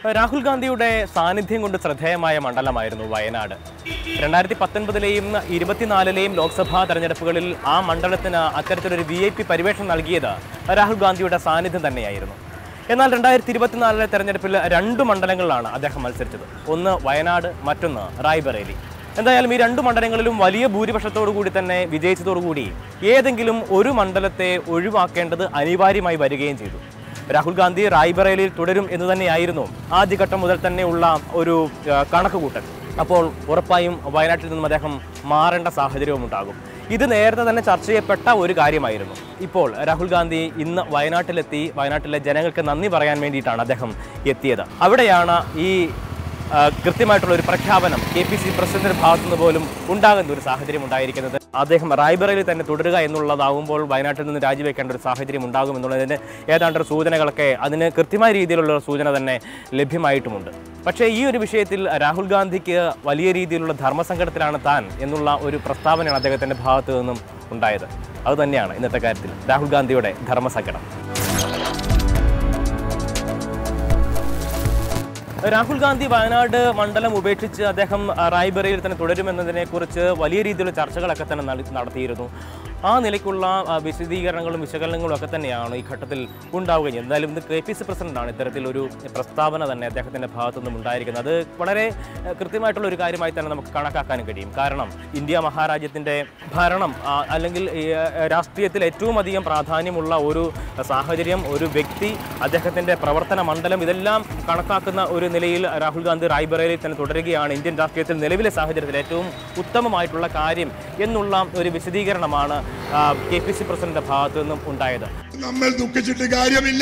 രാഹുൽ ഗാന്ധിയുടെ സാന്നിധ്യം കൊണ്ട് ശ്രദ്ധേയമായ മണ്ഡലമായിരുന്നു വയനാട് രണ്ടായിരത്തി പത്തൊൻപതിലെയും ഇരുപത്തിനാലിലെയും ലോക്സഭാ തെരഞ്ഞെടുപ്പുകളിൽ ആ മണ്ഡലത്തിന് അത്തരത്തിലൊരു വി ഐ പി പരിവേഷം നൽകിയത് രാഹുൽ ഗാന്ധിയുടെ സാന്നിധ്യം തന്നെയായിരുന്നു എന്നാൽ രണ്ടായിരത്തി ഇരുപത്തിനാലിലെ തെരഞ്ഞെടുപ്പിൽ രണ്ട് മണ്ഡലങ്ങളിലാണ് അദ്ദേഹം മത്സരിച്ചത് ഒന്ന് വയനാട് മറ്റൊന്ന് റായ്ബറേലി എന്തായാലും ഈ രണ്ട് മണ്ഡലങ്ങളിലും വലിയ ഭൂരിപക്ഷത്തോടു കൂടി തന്നെ വിജയിച്ചതോടുകൂടി ഏതെങ്കിലും ഒരു മണ്ഡലത്തെ ഒഴിവാക്കേണ്ടത് അനിവാര്യമായി വരികയും ചെയ്തു രാഹുൽ ഗാന്ധി റായ്ബറേലിയിൽ തുടരും എന്ന് തന്നെയായിരുന്നു ആദ്യഘട്ടം മുതൽ തന്നെയുള്ള ഒരു ആ, കണക്കുകൂട്ടൽ അപ്പോൾ ഉറപ്പായും വയനാട്ടിൽ നിന്നും അദ്ദേഹം മാറേണ്ട സാഹചര്യവും ഉണ്ടാകും ഇത് നേരത്തെ തന്നെ ചർച്ച ചെയ്യപ്പെട്ട ഒരു കാര്യമായിരുന്നു ഇപ്പോൾ രാഹുൽ ഗാന്ധി ഇന്ന് വയനാട്ടിലെത്തി വയനാട്ടിലെ ജനങ്ങൾക്ക് നന്ദി പറയാൻ വേണ്ടിയിട്ടാണ് അദ്ദേഹം എത്തിയത് അവിടെയാണ് ഈ ആ, കൃത്യമായിട്ടുള്ള ഒരു പ്രഖ്യാപനം കെ പി സി പ്രസിഡന്റിന്റെ ഭാഗത്തുനിന്ന് പോലും ഉണ്ടാകുന്ന ഒരു സാഹചര്യം ഉണ്ടായിരിക്കുന്നത് അദ്ദേഹം റായ്ബറയിൽ തന്നെ തുടരുക എന്നുള്ളതാകുമ്പോൾ വയനാട്ടിൽ നിന്ന് രാജിവെക്കേണ്ട ഒരു സാഹചര്യം ഉണ്ടാകും എന്നുള്ളതിന് ഏതാണ്ട് ഒരു സൂചനകളൊക്കെ അതിന് കൃത്യമായ രീതിയിലുള്ള ഒരു സൂചന തന്നെ ലഭ്യമായിട്ടുമുണ്ട് പക്ഷേ ഈ ഒരു വിഷയത്തിൽ രാഹുൽ ഗാന്ധിക്ക് വലിയ രീതിയിലുള്ള ധർമ്മസങ്കടത്തിലാണ് താൻ എന്നുള്ള ഒരു പ്രസ്താവനയാണ് അദ്ദേഹത്തിന്റെ ഭാഗത്തു നിന്നും ഉണ്ടായത് അതുതന്നെയാണ് ഇന്നത്തെ കാര്യത്തിൽ രാഹുൽ ഗാന്ധിയുടെ ധർമ്മസങ്കടം രാഹുൽ ഗാന്ധി വയനാട് മണ്ഡലം ഉപേക്ഷിച്ച് അദ്ദേഹം ആ, റായ്ബറയിൽ തന്നെ തുടരുമെന്നതിനെ കുറിച്ച് വലിയ രീതിയിലുള്ള ചർച്ചകളൊക്കെ തന്നെ നട- നടത്തിയിരുന്നു ആ നിലയ്ക്കുള്ള ആ, വിശദീകരണങ്ങളും വിശകലനങ്ങളും ഒക്കെ തന്നെയാണ് ഈ ഘട്ടത്തിൽ ഉണ്ടാവുകയും ചെയ്യുന്നത്. എന്തായാലും ഇന്ന് കെ പി സി പ്രസിഡന്റാണ് ഇത്തരത്തിലൊരു പ്രസ്താവന തന്നെ അദ്ദേഹത്തിന്റെ ഭാഗത്തു നിന്നും ഉണ്ടായിരിക്കുന്നത് അത് വളരെ ആ, കൃത്യമായിട്ടുള്ള ഒരു കാര്യമായി തന്നെ നമുക്ക് കണക്കാക്കാനും കഴിയും കാരണം ഇന്ത്യ മഹാരാജ്യത്തിന്റെ ഭരണം ആ, അല്ലെങ്കിൽ ഈ, ആ, രാഷ്ട്രീയത്തിൽ ഏറ്റവും അധികം പ്രാധാന്യമുള്ള ഒരു സാഹചര്യം ഒരു വ്യക്തി അദ്ദേഹത്തിന്റെ പ്രവർത്തന മണ്ഡലം ഇതെല്ലാം കണക്കാക്കുന്ന ഒരു നിലയിൽ രാഹുൽ ഗാന്ധി റായ്ബറേലിയിൽ തന്നെ തുടരുകയാണ് ഇന്ത്യൻ രാഷ്ട്രീയത്തിൽ നിലവിലെ സാഹചര്യത്തിൽ ഏറ്റവും ഉത്തമമായിട്ടുള്ള കാര്യം എന്നുള്ള ഒരു വിശദീകരണമാണ് കെ പി സി പ്രസിഡന്റിന്റെ ഭാഗത്തു നിന്നും ഉണ്ടായത് നമ്മൾ ദുഃഖിച്ചിട്ട് കാര്യമില്ല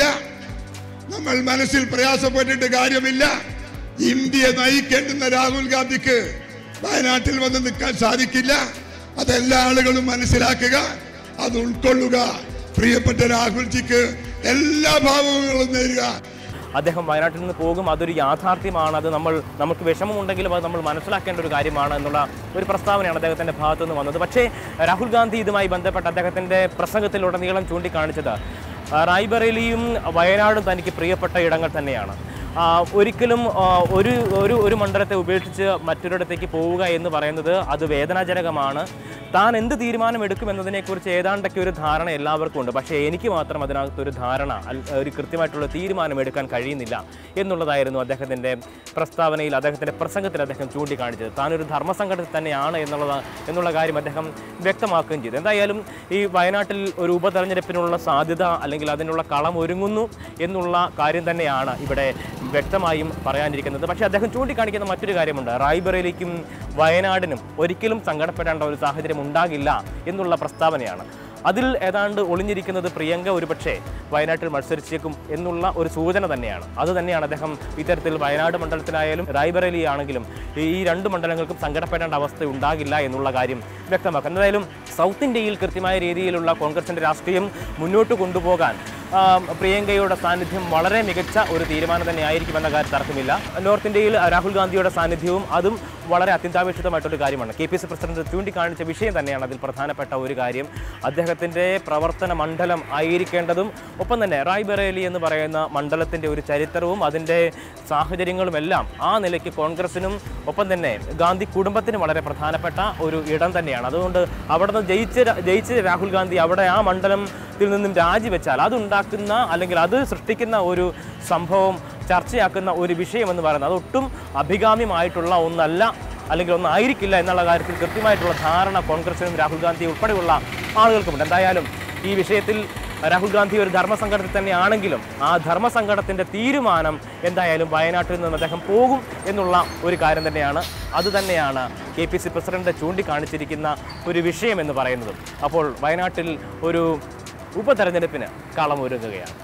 നമ്മൾ മനസ്സിൽ പ്രയാസപ്പെട്ടിട്ട് കാര്യമില്ല ഇന്ത്യയെ നയിക്കേണ്ടുന്ന രാഹുൽ ഗാന്ധിക്ക് വയനാട്ടിൽ വന്ന് നിൽക്കാൻ സാധിക്കില്ല അതെല്ലാ ആളുകളും മനസ്സിലാക്കുക അത് ഉൾക്കൊള്ളുക പ്രിയപ്പെട്ട രാഹുൽജിക്ക് എല്ലാ ഭാവങ്ങളും നേരുക അദ്ദേഹം വയനാട്ടിൽ നിന്ന് പോകും അതൊരു യാഥാർത്ഥ്യമാണ് അത് നമ്മൾ നമുക്ക് വിഷമമുണ്ടെങ്കിലും അത് നമ്മൾ മനസ്സിലാക്കേണ്ട ഒരു കാര്യമാണ് എന്നുള്ള ഒരു പ്രസ്താവനയാണ് അദ്ദേഹത്തിന്റെ ഭാഗത്തു നിന്ന് വന്നത് പക്ഷേ രാഹുൽ ഗാന്ധി ഇതുമായി ബന്ധപ്പെട്ട് അദ്ദേഹത്തിന്റെ പ്രസംഗത്തിലുടനീളം ചൂണ്ടിക്കാണിച്ചത് ആ, റായ്ബറേലിയും വയനാടും തനിക്ക് പ്രിയപ്പെട്ട ഇടങ്ങൾ തന്നെയാണ് ആ, ഒരിക്കലും ആ, ഒരു ഒരു ഒരു മണ്ഡലത്തെ ഉപേക്ഷിച്ച് മറ്റൊരിടത്തേക്ക് പോവുക എന്ന് പറയുന്നത് അത് വേദനാജനകമാണ് താൻ എന്ത് തീരുമാനം എടുക്കുമെന്നതിനെക്കുറിച്ച് ഏതാണ്ടൊക്കെ ഒരു ധാരണ എല്ലാവർക്കും ഉണ്ട് പക്ഷേ എനിക്ക് മാത്രം അതിനകത്ത് ഒരു ധാരണ അൽ- ഒരു കൃത്യമായിട്ടുള്ള തീരുമാനം എടുക്കാൻ കഴിയുന്നില്ല എന്നുള്ളതായിരുന്നു അദ്ദേഹത്തിൻ്റെ പ്രസ്താവനയിൽ അദ്ദേഹത്തിൻ്റെ പ്രസംഗത്തിൽ അദ്ദേഹം ചൂണ്ടിക്കാണിച്ചത് താനൊരു ധർമ്മസങ്കടത്തിൽ തന്നെയാണ് എന്നുള്ളത് എന്നുള്ള കാര്യം അദ്ദേഹം വ്യക്തമാക്കുകയും ചെയ്തു എന്തായാലും ഈ വയനാട്ടിൽ ഒരു ഉപതെരഞ്ഞെടുപ്പിനുള്ള സാധ്യത അല്ലെങ്കിൽ അതിനുള്ള കളം ഒരുങ്ങുന്നു എന്നുള്ള കാര്യം തന്നെയാണ് ഇവിടെ വ്യക്തമായും പറയാനിരിക്കുന്നത് പക്ഷേ അദ്ദേഹം ചൂണ്ടിക്കാണിക്കുന്ന മറ്റൊരു കാര്യമുണ്ട് റായ്ബറേലിക്കും വയനാടിനും ഒരിക്കലും സങ്കടപ്പെടേണ്ട ഒരു സാഹചര്യം ഉണ്ടാകില്ല എന്നുള്ള പ്രസ്താവനയാണ് അതിൽ ഏതാണ്ട് ഒളിഞ്ഞിരിക്കുന്നത് പ്രിയങ്ക ഒരുപക്ഷെ വയനാട്ടിൽ മത്സരിച്ചേക്കും എന്നുള്ള ഒരു സൂചന തന്നെയാണ് അത് തന്നെയാണ് അദ്ദേഹം ഇത്തരത്തിൽ വയനാട് മണ്ഡലത്തിലായാലും റായ്ബറേലി ആണെങ്കിലും ഈ രണ്ട് മണ്ഡലങ്ങൾക്കും സങ്കടപ്പെടേണ്ട അവസ്ഥ ഉണ്ടാകില്ല എന്നുള്ള കാര്യം വ്യക്തമാക്കുക എന്തായാലും സൗത്ത് ഇന്ത്യയിൽ കൃത്യമായ രീതിയിലുള്ള കോൺഗ്രസിന്റെ രാഷ്ട്രീയം മുന്നോട്ട് കൊണ്ടുപോകാൻ ആ, പ്രിയങ്കയുടെ സാന്നിധ്യം വളരെ മികച്ച ഒരു തീരുമാനം തന്നെ ആയിരിക്കും എന്ന കാര്യം തർക്കമില്ല നോർത്ത് ഇന്ത്യയിൽ രാഹുൽ ഗാന്ധിയുടെ സാന്നിധ്യവും അതും വളരെ അത്യന്താപേക്ഷിതമായിട്ടൊരു കാര്യമാണ് കെ പി സി പ്രസിഡന്റ് ചൂണ്ടിക്കാണിച്ച വിഷയം തന്നെയാണ് അതിൽ പ്രധാനപ്പെട്ട ഒരു കാര്യം അദ്ദേഹത്തിൻ്റെ പ്രവർത്തന മണ്ഡലം ആയിരിക്കേണ്ടതും ഒപ്പം തന്നെ റായ്ബറേലി എന്ന് പറയുന്ന മണ്ഡലത്തിൻ്റെ ഒരു ചരിത്രവും അതിൻ്റെ സാഹചര്യങ്ങളും എല്ലാം ആ നിലയ്ക്ക് കോൺഗ്രസിനും ഒപ്പം തന്നെ ഗാന്ധി കുടുംബത്തിനും വളരെ പ്രധാനപ്പെട്ട ഒരു ഇടം തന്നെയാണ് അതുകൊണ്ട് അവിടെ നിന്ന് ജയിച്ച് ര- ജയിച്ച് രാഹുൽ ഗാന്ധി അവിടെ ആ മണ്ഡലത്തിൽ നിന്നും രാജിവെച്ചാൽ അതുണ്ടാക്കുന്ന അല്ലെങ്കിൽ അത് സൃഷ്ടിക്കുന്ന ഒരു സംഭവം ചർച്ചയാക്കുന്ന ഒരു വിഷയം എന്ന് പറയുന്നത് അതൊട്ടും അഭികാമ്യമായിട്ടുള്ള ഒന്നല്ല അല്ലെങ്കിൽ ഒന്നായിരിക്കില്ല എന്നുള്ള കാര്യത്തിൽ കൃത്യമായിട്ടുള്ള ധാരണ കോൺഗ്രസിനും രാഹുൽ ഗാന്ധി ഉൾപ്പെടെയുള്ള ആളുകൾക്കുമുണ്ട് എന്തായാലും ഈ വിഷയത്തിൽ രാഹുൽ ഗാന്ധി ഒരു ധർമ്മസങ്കടത്തിൽ തന്നെയാണെങ്കിലും ആ ധർമ്മസങ്കടത്തിൻ്റെ തീരുമാനം എന്തായാലും വയനാട്ടിൽ നിന്ന് അദ്ദേഹം പോകും എന്നുള്ള ഒരു കാര്യം തന്നെയാണ് അതുതന്നെയാണ് കെ പി സി പ്രസിഡന്റ് ചൂണ്ടിക്കാണിച്ചിരിക്കുന്ന ഒരു വിഷയം എന്ന് പറയുന്നത് അപ്പോൾ വയനാട്ടിൽ ഒരു ഉപതെരഞ്ഞെടുപ്പിന് കളമൊരുങ്ങുകയാണ്